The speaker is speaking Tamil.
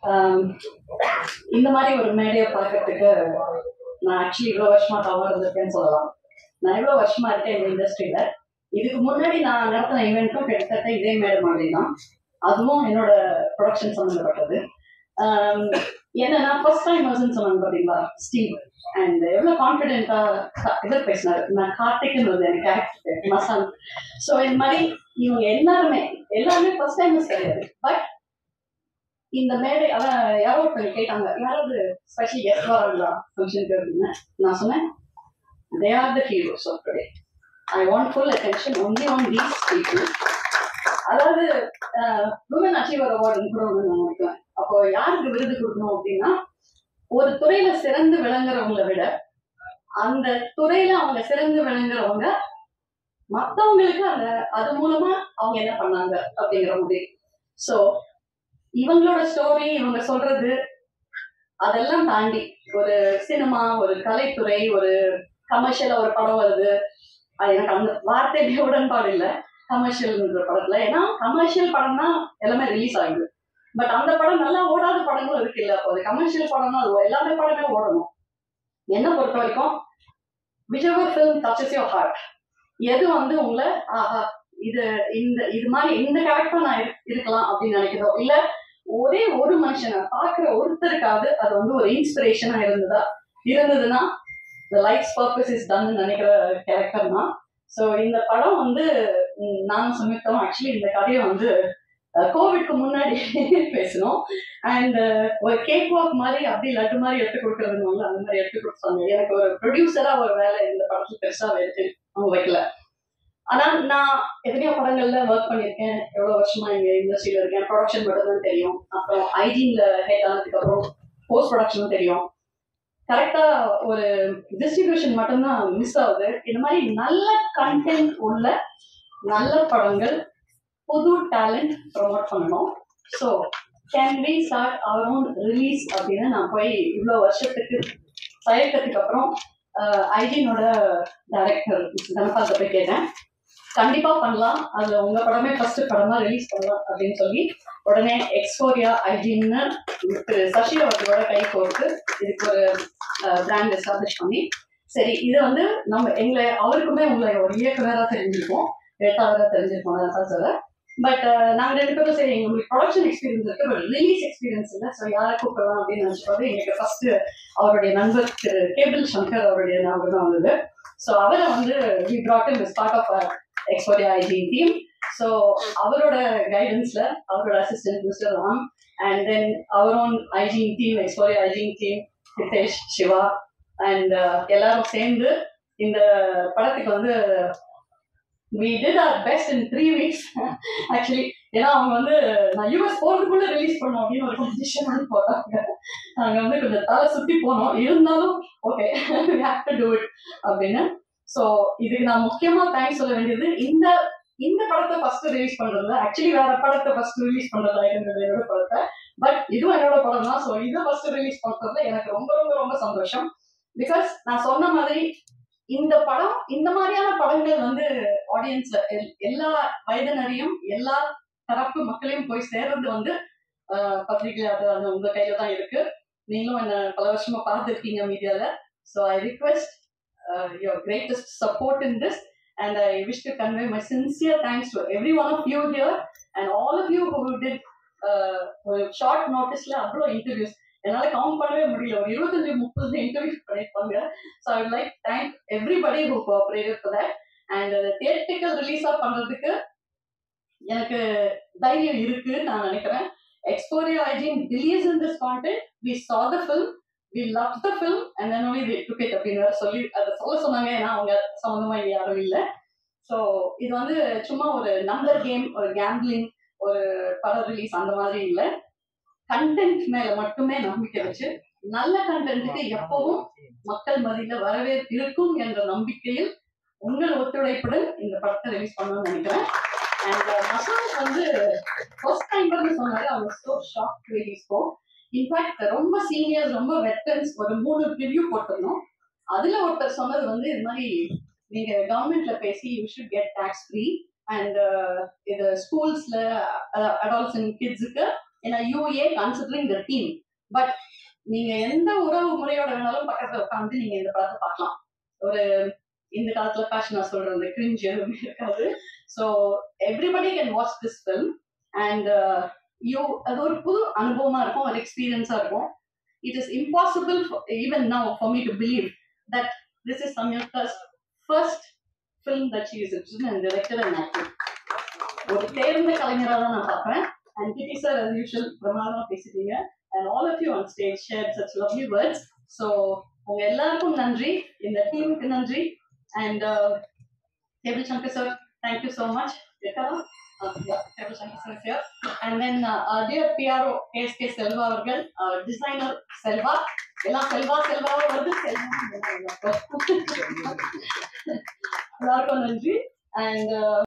ஆம், இந்த மாதிரி ஒரு மேடையை பார்க்கறதுக்கு நான் ஆக்சுவலி இவ்வளோ வருஷமா தவறு இருந்திருக்கேன்னு சொல்லலாம் நான் இவ்வளோ வருஷமா இருக்கேன் இந்த இண்டஸ்ட்ரியில இதுக்கு முன்னாடி நான் நடத்தின ஈவெண்ட்டும் கிட்டத்தட்ட இதே மேடை மாதிரி தான் அதுவும் என்னோட ப்ரொடக்ஷன் சம்மந்தப்பட்டது ஆம், என்னன்னா ஃபர்ஸ்ட் டைம் வருஷன் சொன்னாங்க பார்த்தீங்களா ஸ்டீவ் அண்ட் எவ்வளோ கான்ஃபிடென்ட்டாக இதில் பேசினாரு நான் கார்த்திக்னு வந்து எனக்கு கேரக்டர் மசான் ஸோ இந்த மாதிரி இவங்க எல்லாருமே எல்லாருமே ஃபர்ஸ்ட் டைம் கிடையாது பட் இந்த மேடை அதான் யாரோ ஒருத்தங்க கேட்டாங்க யாராவது ஸ்பெஷல் கெஸ்ட் வராங்களா ஃபங்க்ஷனுக்கு அப்படின்னு நான் சொன்னேன் they are the heroes of today I want full attention only on these people அதாவது உமன் அச்சீவர் அவார்டுன்னு கூட ஒன்று நான் நினைக்கிறேன் அப்போ யாருக்கு விருது கொடுக்கணும் அப்படின்னா ஒரு துறையில சிறந்து விளங்குறவங்கள விட அந்த துறையில அவங்க சிறந்து விளங்குறவங்க மத்தவங்களுக்கு அந்த அது மூலமா அவங்க என்ன பண்ணாங்க அப்படிங்கிற மாதிரி ஸோ இவங்களோட ஸ்டோரி இவங்க சொல்றது அதெல்லாம் தாண்டி ஒரு சினிமா ஒரு கலைத்துறை ஒரு கமர்ஷியலா ஒரு படம் வருது அது எனக்கு அந்த வார்த்தையிலே உடன்பாடு இல்லை கமர்ஷியல்ன்ற படத்துல ஏன்னா கமர்ஷியல் படம் தான் எல்லாமே ரிலீஸ் ஆகுது பட் அந்த படம் நல்லா ஓடாத படங்களும் இருக்கு இல்ல அப்போ அது கமர்ஷியல் படம்னா அது எல்லாமே படமே ஓடணும் என்ன பொறுத்த வரைக்கும் விஜயவர் ஃபிலிம் டச்சஸ் யோர் ஹார்ட் எது வந்து உங்களை ஆஹா இது இந்த இது மாதிரி இந்த கேரக்டர் நான் இரு- இருக்கலாம் அப்படின்னு நினைக்கிறதோ இல்ல ஒரே ஒரு மனுஷனை பார்க்குற ஒருத்தருக்காவது அது வந்து ஒரு இன்ஸ்பிரேஷனா இருந்ததா இருந்ததுன்னா the life purpose is done நினைக்கிற கேரக்டர் தான் ஸோ இந்த படம் வந்து ம், நானும் சுமித்தம் ஆக்சுவலி இந்த கதையை வந்து கோவிட்க்கு முன்னாடி பேசணும் அண்ட் ஒரு கேக் வாக் மாதிரி அப்படி லட்டு மாதிரி எடுத்து கொடுக்கறதுனால அந்த மாதிரி எடுத்து கொடுத்தாங்க எனக்கு ஒரு ப்ரொடியூசரா ஒரு வேலை இந்த படத்துக்கு பெருசா எடுத்து அவங்க வைக்கல ஆனா நான் எத்தனையோ படங்கள்ல ஒர்க் பண்ணியிருக்கேன் எவ்வளவு வருஷமா இங்க இண்டஸ்ட்ரியில இருக்கேன் ப்ரொடக்ஷன் மட்டும் தான் தெரியும் அப்புறம் ஐஜின்ல ஹெட் ஆனதுக்கு அப்புறம் போஸ்ட் ப்ரொடக்ஷனும் தெரியும் கரெக்டா ஒரு டிஸ்ட்ரிபியூஷன் மட்டும்தான் மிஸ் ஆகுது இந்த மாதிரி நல்ல கண்டென்ட் உள்ள நல்ல படங்கள் புது டேலண்ட் ப்ரொமோட் பண்ணணும் so can we start our own release அப்படின்னு நான் போய் இவ்வளோ வருஷத்துக்கு தயக்கத்துக்கு அப்புறம் ஐடினோட டைரக்டர் தனபால்கிட்ட போய் கேட்டேன் கண்டிப்பா பண்ணலாம் அதுல உங்க படமே ஃபர்ஸ்ட் படமா ரிலீஸ் பண்ணலாம் அப்படின்னு சொல்லி உடனே எக்ஸ்போரியா ஐஜின்னு திரு சசி அவர்களோட கை கோர்த்து இதுக்கு ஒரு பிராண்ட் எஸ்டாப்ளிஷ் பண்ணி சரி இது வந்து நம்ம எங்களை அவருக்குமே உங்களை ஒரு இயக்குனராக தெரிஞ்சிருக்கோம் எழுத்தாளராக தெரிஞ்சிருக்கோம் அதான் சொல்ல பட் நாங்க ரெண்டு பேரும் சரி எங்களுக்கு ப்ரொடக்ஷன் எக்ஸ்பீரியன்ஸ் இருக்கு பட் ரிலீஸ் எக்ஸ்பீரியன்ஸ் இல்லை ஸோ யாரை கூப்பிடலாம் அப்படின்னு நினச்சப்போது எங்களுக்கு ஃபர்ஸ்ட் அவருடைய நண்பர் திரு கேபிள் சங்கர் அவருடைய ஞாபகம் தான் வந்தது ஸோ அவரை வந்து we brought him as part of our Exporia IG team so அவரோட கைடன்ஸ்ல அவரோட assistant mister Ram and then our own ஐஜிங் டீம் எக்ஸ்போரியா ஐஜிங் டீம் ஹிதேஷ் சிவா அண்ட் எல்லாரும் சேர்ந்து இந்த படத்துக்கு வந்து we did our best in three weeks actually ஏன்னா அவங்க வந்து நான் யூஎஸ் போறதுக்குள்ள ரிலீஸ் பண்ணோம் அப்படின்னு ஒரு கண்டிஷன் வந்து போட்டாங்க நாங்க வந்து கொஞ்சம் தலை சுத்தி போனோம் இருந்தாலும் okay have to do it அப்படின்னு ஸோ இதுக்கு நான் முக்கியமா தேங்க்ஸ் சொல்ல வேண்டியது இந்த இந்த படத்தை ஃபர்ஸ்ட் ரிலீஸ் பண்றதுல ஆக்சுவலி வேற படத்தை ஃபர்ஸ்ட் ரிலீஸ் பண்றதா இருந்தது என்னோட படத்தை பட் இதுவும் என்னோட படம் தான் ஸோ இதை ஃபர்ஸ்ட் ரிலீஸ் பண்றதுல எனக்கு ரொம்ப ரொம்ப ரொம்ப சந்தோஷம் பிகாஸ் நான் சொன்ன மாதிரி இந்த படம் இந்த மாதிரியான படங்கள் வந்து ஆடியன்ஸ்ல எல்லா வயதினரையும் எல்லா தரப்பு மக்களையும் போய் சேர்றது வந்து ஆஹ், பத்திரிகை அது அது உங்க கையில தான் இருக்கு நீங்களும் என்ன பல வருஷமா பார்த்துருக்கீங்க மீடியால so I request your greatest support in this and I wish to convey my sincere thanks to every one of you here and all of you who did ஒரு ஷார்ட் நோட்டீஸ்ல அவ்வளோ இன்டர்வியூஸ் என்னால கவுண்ட் பண்ணவே முடியல ஒரு இருபத்தஞ்சு முப்பது இன்டர்வியூ பண்ணியிருப்பாங்க so I like thank everybody who cooperated for that and theatrical ரிலீஸா பண்றதுக்கு எனக்கு தைரியம் இருக்குன்னு நான் நினைக்கிறேன் எக்ஸ்போரியா ஐஜின் believes in this content we saw the film we loved the film and then only they took it அப்படின்னு வேற சொல்லி அதை சொல்ல சொன்னாங்க ஏன்னா அவங்க சம்மந்தமா இங்க யாரும் இல்லை ஸோ இது வந்து சும்மா ஒரு நம்பர் கேம் ஒரு கேம்பிளிங் ஒரு படம் ரிலீஸ் அந்த மாதிரி இல்லை கண்டென்ட் மேல மட்டுமே நம்பிக்கை வச்சு நல்ல கண்டென்ட்டுக்கு எப்பவும் மக்கள் மத்தியில வரவேற்பு இருக்கும் என்ற நம்பிக்கையில் உங்கள் ஒத்துழைப்புடன் இந்த படத்தை ரிலீஸ் பண்ணணும்னு நினைக்கிறேன் அண்ட் மசால் வந்து ஃபர்ஸ்ட் டைம் சொன்னாரு அவங்க ஸோ ஷாக் ரிலீஸ் போ இன்ஃபேக்ட் ரொம்ப சீனியர்ஸ் ரொம்ப வெட்டர்ன்ஸ் ஒரு மூணு ரிவ்யூ போட்டிருந்தோம் அதுல ஒருத்தர் சொன்னது வந்து இது மாதிரி நீங்க கவர்மெண்ட்ல பேசி you should get tax free and இது ஸ்கூல்ஸ்ல அடால்சன் கிட்ஸுக்கு ஏன்னா UA considering the team but நீங்க எந்த உறவு முறையோட வேணாலும் பக்கத்துல உட்காந்து நீங்க இந்த படத்தை பார்க்கலாம் ஒரு இந்த காலத்துல பேஷனா சொல்றது கிரிஞ்ச் எதுவுமே இருக்காது so everybody can watch this film and you அது ஒரு புது அனுபவமா இருக்கும் ஒரு எக்ஸ்பீரியன்ஸா இருக்கும் it is impossible even now for me to believe that this is Samyuktha's first film that she is and director and actor ஒரு தேர்ந்த கலைஞராக தான் நான் பார்ப்பேன் அண்ட் கிட்டி சார் as யூஷுவல் பிரமாதமா பேசிட்டீங்க and all of you on stage share such lovely words so உங்க எல்லாருக்கும் நன்றி இந்த டீமுக்கு நன்றி and table Shankar sir thank you so much இருக்கலாம் table Shankar sir sir and then dear PRO S K Selva அவர்கள் டிசைனர் செல்வா எல்லாம் செல்வா செல்வாவா வருது செல்வா எல்லாருக்கும் நன்றி அண்ட்